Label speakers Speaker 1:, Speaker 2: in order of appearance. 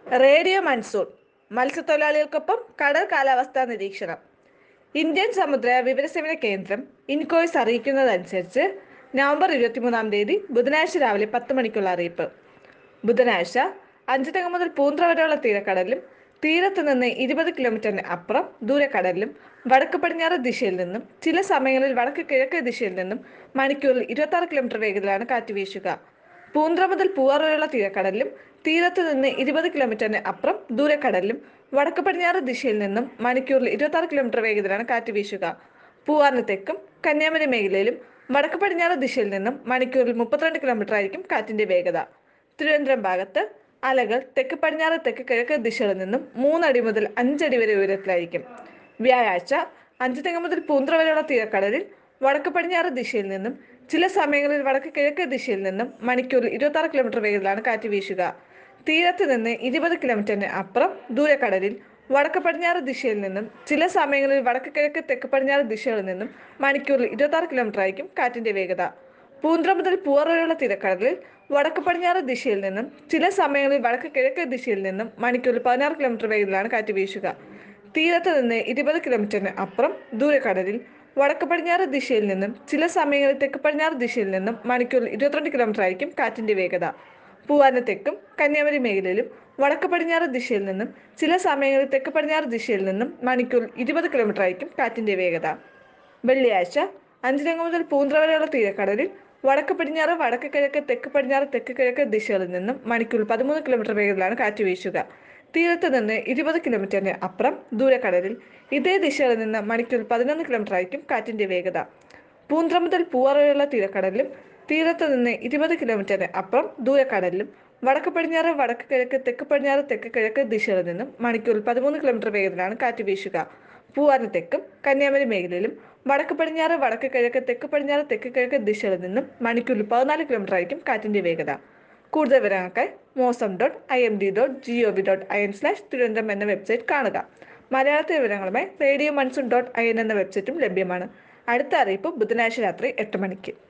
Speaker 1: radio monsoon മത്സ്യത്തൊഴിലാളികൾക്കൊപ്പം കടൽ കാലാവസ്ഥാ നിരീക്ഷണം ഇന്ത്യൻ സമുദ്ര വിവരസേവന കേന്ദ്രം ഇൻകോയ്സ് അറിയിക്കുന്നതനുസരിച്ച് നവംബർ ഇരുപത്തിമൂന്നാം തീയതി ബുധനാഴ്ച രാവിലെ പത്ത് മണിക്കുള്ള അറിയിപ്പ് ബുധനാഴ്ച അഞ്ചുതങ്ങ മുതൽ പൂന്ത്ര വരെയുള്ള തീരക്കടലിലും തീരത്ത് നിന്ന് ഇരുപത് കിലോമീറ്ററിന് അപ്പുറം ദൂരക്കടലിലും വടക്ക് പടിഞ്ഞാറ് ദിശയിൽ നിന്നും ചില സമയങ്ങളിൽ വടക്ക് കിഴക്ക് ദിശയിൽ നിന്നും മണിക്കൂറിൽ ഇരുപത്തി ആറ് കിലോമീറ്റർ വേഗത്തിലാണ് കാറ്റ് വീശുക പൂന്ത്ര മുതൽ പൂവാർ വരെയുള്ള തീരക്കടലിലും തീരത്ത് നിന്ന് ഇരുപത് കിലോമീറ്ററിന് അപ്പുറം ദൂരക്കടലിലും വടക്ക് പടിഞ്ഞാറ് ദിശയിൽ നിന്നും മണിക്കൂറിൽ ഇരുപത്തി ആറ് കിലോമീറ്റർ വേഗത്തിലാണ് കാറ്റ് വീശുക പൂവാറിന് തെക്കും കന്യാകുമാരി മേഖലയിലും വടക്ക് പടിഞ്ഞാറ് ദിശയിൽ നിന്നും മണിക്കൂറിൽ മുപ്പത്തിരണ്ട് കിലോമീറ്റർ ആയിരിക്കും കാറ്റിന്റെ വേഗത തിരുവനന്തപുരം ഭാഗത്ത് അലകൾ തെക്ക് പടിഞ്ഞാറ് തെക്ക് കിഴക്ക് ദിശകളിൽ നിന്നും മൂന്നടി മുതൽ അഞ്ചടി വരെ ഉയരത്തിലായിരിക്കും വ്യാഴാഴ്ച അഞ്ച് തെങ്ങ് മുതൽ പൂന്ത്ര വരെയുള്ള തീരക്കടലിൽ വടക്ക് പടിഞ്ഞാറ് ദിശയിൽ നിന്നും ചില സമയങ്ങളിൽ വടക്ക് കിഴക്ക് ദിശയിൽ നിന്നും മണിക്കൂറിൽ ഇരുപത്തി ആറ് കിലോമീറ്റർ വേഗത്തിലാണ് കാറ്റ് വീശുക തീരത്ത് നിന്ന് ഇരുപത് കിലോമീറ്ററിന് അപ്പുറം ദൂരക്കടലിൽ വടക്ക് പടിഞ്ഞാറ് ദിശയിൽ നിന്നും ചില സമയങ്ങളിൽ വടക്ക് കിഴക്ക് തെക്ക് പടിഞ്ഞാറ് ദിശകളിൽ നിന്നും മണിക്കൂറിൽ ഇരുപത്തി ആറ് കിലോമീറ്റർ ആയിരിക്കും കാറ്റിന്റെ വേഗത പൂന്ത്ര മുതൽ പൂവർ വരെയുള്ള തീരക്കടലിൽ വടക്ക് പടിഞ്ഞാറ് ദിശയിൽ നിന്നും ചില സമയങ്ങളിൽ വടക്ക് കിഴക്ക് ദിശയിൽ നിന്നും മണിക്കൂറിൽ പതിനാറ് കിലോമീറ്റർ വേഗത്തിലാണ് കാറ്റ് വീശുക തീരത്ത് നിന്ന് ഇരുപത് കിലോമീറ്ററിന് അപ്പുറം ദൂരക്കടലിൽ വടക്ക് പടിഞ്ഞാറ് ദിശയിൽ നിന്നും ചില സമയങ്ങളിൽ തെക്ക് പടിഞ്ഞാറ് ദിശയിൽ നിന്നും മണിക്കൂറിൽ ഇരുപത്തിരണ്ട് കിലോമീറ്റർ ആയിരിക്കും കാറ്റിന്റെ വേഗത പൂവാന തെക്കും കന്യാകുമാരി മേഖലയിലും വടക്ക് പടിഞ്ഞാറ് ദിശയിൽ നിന്നും ചില സമയങ്ങളിൽ തെക്ക് പടിഞ്ഞാറ് ദിശയിൽ നിന്നും മണിക്കൂറിൽ ഇരുപത് കിലോമീറ്റർ ആയിരിക്കും കാറ്റിന്റെ വേഗത വെള്ളിയാഴ്ച അഞ്ചിനങ്ങ് മുതൽ പൂന്ത്ര വരെയുള്ള തീരക്കടലിൽ വടക്ക് പടിഞ്ഞാറ് വടക്ക് കിഴക്ക് തെക്ക് പടിഞ്ഞാറ് തെക്ക് കിഴക്ക് ദിശകളിൽ നിന്നും മണിക്കൂറിൽ പതിമൂന്ന് കിലോമീറ്റർ വേഗത്തിലാണ് കാറ്റ് വീശുക തീരത്ത് നിന്ന് ഇരുപത് കിലോമീറ്ററിന് അപ്പുറം ദൂരക്കടലിൽ ഇതേ ദിശകളിൽ നിന്ന് മണിക്കൂറിൽ പതിനൊന്ന് കിലോമീറ്റർ ആയിരിക്കും കാറ്റിന്റെ വേഗത പൂന്ത്ര മുതൽ പൂവാർ വരെയുള്ള തീരക്കടലിലും തീരത്ത് നിന്ന് ഇരുപത് കിലോമീറ്ററിന് അപ്പുറം ദൂരക്കടലിലും വടക്ക് പടിഞ്ഞാറ് വടക്ക് കിഴക്ക് തെക്ക് പടിഞ്ഞാറ് തെക്ക് കിഴക്ക് ദിശകളിൽ നിന്നും മണിക്കൂറിൽ പതിമൂന്ന് കിലോമീറ്റർ വേഗത്തിലാണ് കാറ്റ് വീശുക പൂവാറിന് തെക്കും കന്യാകുമാരി മേഖലയിലും വടക്ക് പടിഞ്ഞാറ് വടക്ക് കിഴക്ക് തെക്ക് പടിഞ്ഞാറ് തെക്ക് കിഴക്ക് ദിശകളിൽ നിന്നും മണിക്കൂറിൽ പതിനാല് കിലോമീറ്റർ ആയിരിക്കും കാറ്റിന്റെ വേഗത കൂടുതൽ വിവരങ്ങൾക്കായി Mausam dot I M D dot G O V dot I N slash Thiruvananthapuram എന്ന വെബ്സൈറ്റ് കാണുക മലയാളത്തെ വിവരങ്ങളുമായി radio monsoon dot I N എന്ന വെബ്സൈറ്റും ലഭ്യമാണ് അടുത്ത അറിയിപ്പ് ബുധനാഴ്ച രാത്രി എട്ട് മണിക്ക്